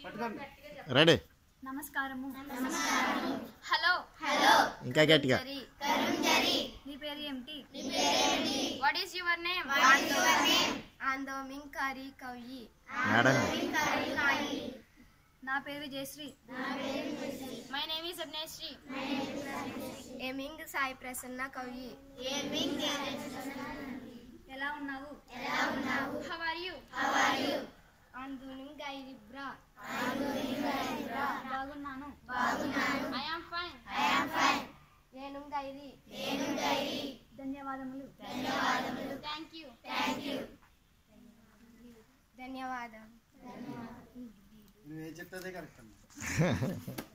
ready నమస్కారము hello ఇంకా గట్టిగా నీ పేరు ఏమిటి వాట్ ఈస్ యువర్ నేమ్ ఆందోమింగ్ కరి కవి మేడం నా పేరు Jayashree my name is Abhineshri ఏమింగ్ సాయి ప్రసన్న కవి ఎలా ఉన్నావు హౌ ఆర్ యు ఆందోమింగ్ గైరిబ్రా బాగున్నాను ఐ యామ్ ఫైన్ నేను గైరి ధన్యవాదములు థ్యాంక్ యూ ధన్యవాదం నువ్వు ఏం చెప్తే కరెక్ట్ అమ్మా